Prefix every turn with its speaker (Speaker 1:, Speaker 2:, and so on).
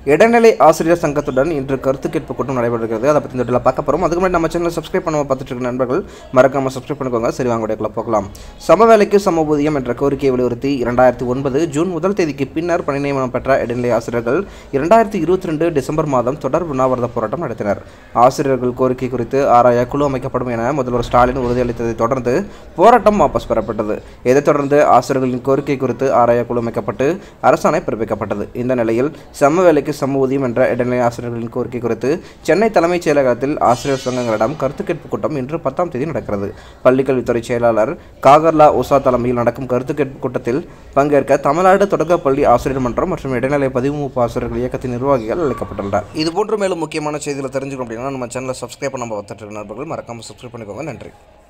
Speaker 1: இடைநிலை ஆசிரியர் சங்கத்துடன் இன்று கருத்து கேட்பு கூட்டம் நடைபெறுகிறது அதை பற்றி இந்த வீடியோவில் பார்க்க போகிறோம் அதுக்கு முன்னாடி நம்ம சேனல் சப்ஸ்கிரைப் பண்ண பார்த்துட்டு இருக்க நண்பர்கள் மறக்காம சப்ஸ்கிரைப் பண்ணிக்கோங்க சரி வாங்க வீடியோக்குள்ள போகலாம் சம வேலைக்கு சம ஊதியம் என்ற கோரிக்கையை வலியுறுத்தி இரண்டாயிரத்தி ஒன்பது ஜூன் முதல் தேதிக்கு பின்னர் பணி நியமனம் பெற்ற இடைநிலை ஆசிரியர்கள் இரண்டாயிரத்தி இருபத்தி ரெண்டு டிசம்பர் மாதம் தொடர் உண்ணாவிரத போராட்டம் நடத்தினர் ஆசிரியர்கள் கோரிக்கை குறித்து ஆராய குழு அமைக்கப்படும் என முதல்வர் ஸ்டாலின் உறுதியளித்ததை தொடர்ந்து போராட்டம் வாபஸ் பெறப்பட்டது இதைத் தொடர்ந்து ஆசிரியர்களின் கோரிக்கை குறித்து ஆராய குழு அமைக்கப்பட்டு அரசாணை பிறப்பிக்கப்பட்டது இந்த நிலையில் சம வேலைக்கு சம ஊதியம் என்ற இடைநிலை ஆசிரியர்களின் கோரிக்கை குறித்து சென்னை தலைமைச் செயலகத்தில் ஆசிரியர் சங்கங்களிடம் கருத்து கேட்பு கூட்டம் இன்று பத்தாம் தேதி நடக்கிறது பள்ளிக்கல்வித்துறை செயலாளர் காகர்லா உஷா தலைமையில் நடக்கும் கருத்து கேட்பு கூட்டத்தில் பங்கேற்க தமிழ்நாடு தொடக்கப்பள்ளி ஆசிரியர் மன்றம் மற்றும் இடைநிலை பதிமூப்பு ஆசிரியர்கள் இயக்கத்தின் நிர்வாகிகள் அழைக்கப்பட்டுள்ளனர் இதுபோன்று மேலும் முக்கியமான செய்திகளை தெரிஞ்சுக்கணும் அப்படின்னா நம்ம சேனலை சப்ஸ்கிரைப் பண்ண பார்த்துட்டு இருக்க நண்பர்கள் மறக்காம சப்ஸ்கிரைப் பண்ணிக்கோங்க நன்றி